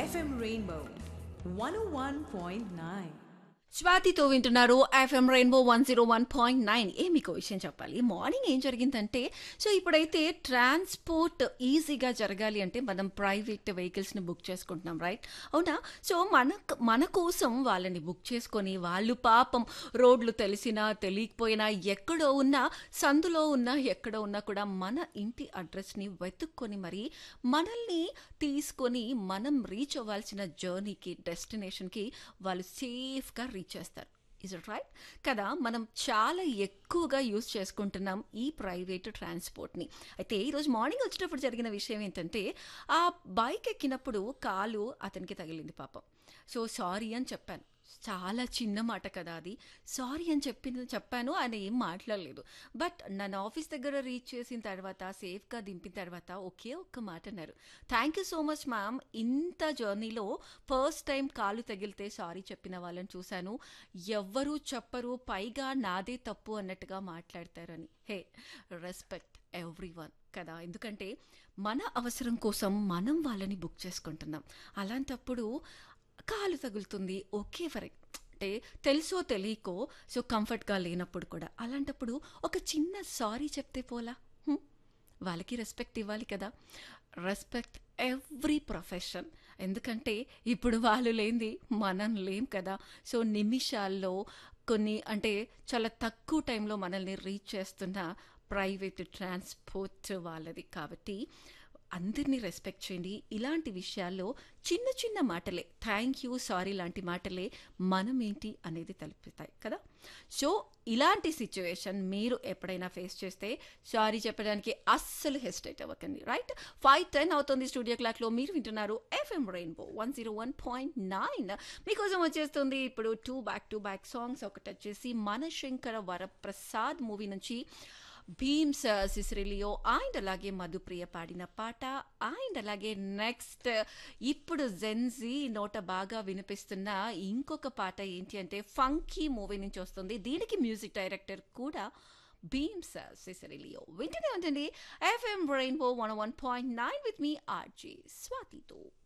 FM Rainbow 101.9. స్వాతితో వింటున్నారు FM rainbow one zero one point nine ఏ మీకు విషయం చెప్పాలి మార్నింగ్ ఏం జరిగిందంటే సో ఇప్పుడైతే ట్రాన్స్పోర్ట్ ఈజీగా జరగాలి అంటే మనం ప్రైవేట్ వెహికల్స్ని బుక్ చేసుకుంటున్నాం రైట్ అవునా సో మన మన కోసం వాళ్ళని బుక్ చేసుకొని వాళ్ళు పాపం రోడ్లు తెలిసినా తెలియకపోయినా ఎక్కడో ఉన్నా సందులో ఉన్నా ఎక్కడో ఉన్నా కూడా మన ఇంటి అడ్రస్ని వెతుక్కొని మరి మనల్ని తీసుకొని మనం రీచ్ అవ్వాల్సిన జర్నీకి డెస్టినేషన్కి వాళ్ళు సేఫ్గా రీచ్ చేస్తారు ఇస్ ఇట్ రైట్ కదా మనం చాలా ఎక్కువగా యూస్ చేసుకుంటున్నాం ఈ ప్రైవేట్ ట్రాన్స్పోర్ట్ని అయితే ఈరోజు మార్నింగ్ వచ్చేటప్పుడు జరిగిన విషయం ఏంటంటే ఆ బైక్ ఎక్కినప్పుడు కాలు అతనికి తగిలింది పాపం సో సారీ అని చెప్పాను చాలా చిన్న మాట కదా అది సారీ అని చెప్పిన చెప్పాను ఆయన ఏం మాట్లాడలేదు బట్ నన్ను ఆఫీస్ దగ్గర రీచ్ చేసిన తర్వాత సేఫ్గా దింపిన తర్వాత ఒకే ఒక్క మాట అన్నారు thank you so much ma'am ఇంత జర్నీలో ఫస్ట్ టైం కాలు తగిలితే సారీ చెప్పిన వాళ్ళని చూశాను ఎవ్వరూ చెప్పరు పైగా నాదే తప్పు అన్నట్టుగా మాట్లాడతారని హే రెస్పెక్ట్ ఎవ్రీ వన్ కదా ఎందుకంటే మన అవసరం కోసం మనం వాళ్ళని బుక్ చేసుకుంటున్నాం అలాంటప్పుడు కాలు తగులుతుంది ఓకే ఫర్ అంటే తెలుసో తెలియకో సో కంఫర్ట్గా లేనప్పుడు కూడా అలాంటప్పుడు ఒక చిన్న సారీ చెప్తే పోలా హ్మ్? వాళ్ళకి రెస్పెక్ట్ ఇవ్వాలి కదా రెస్పెక్ట్ ఎవ్రీ ప్రొఫెషన్ ఎందుకంటే ఇప్పుడు వాళ్ళు లేనిది మనం లేం కదా సో నిమిషాల్లో కొన్ని అంటే చాలా తక్కువ టైంలో మనల్ని రీచ్ చేస్తున్న ప్రైవేట్ ట్రాన్స్పోర్ట్ వాళ్ళది కాబట్టి అందరినీ రెస్పెక్ట్ చేయండి ఇలాంటి విషయాల్లో చిన్న చిన్న మాటలే థ్యాంక్ యూ సారీ లాంటి మాటలే మనం ఏంటి అనేది తెలుపుతాయి కదా సో ఇలాంటి సిచ్యువేషన్ మీరు ఎప్పుడైనా ఫేస్ చేస్తే సారీ చెప్పడానికి అస్సలు హెసిటేట్ అవ్వకండి రైట్ ఫైవ్ టెన్ అవుతుంది స్టూడియో క్లాక్లో మీరు వింటున్నారు FM rainbow one zero one point nine మీకోసం వచ్చేస్తుంది ఇప్పుడు two back to back songs ఒకటి వచ్చేసి మనశంకర వరప్రసాద్ మూవీ నుంచి భీమ్స్ సిసిరిలియో అండ్ అలాగే మధుప్రియ పాడిన పాట అండ్ అలాగే నెక్స్ట్ ఇప్పుడు జెన్జీ నోట బాగా వినిపిస్తున్న ఇంకొక పాట ఏంటి అంటే ఫంకీ మూవీ నుంచి వస్తుంది దీనికి మ్యూజిక్ డైరెక్టర్ కూడా భీమ్స్ సిసిరిలియో వింటూనే ఉంటుంది FM rainbow one one point nine with మీ ఆర్జే స్వాతితో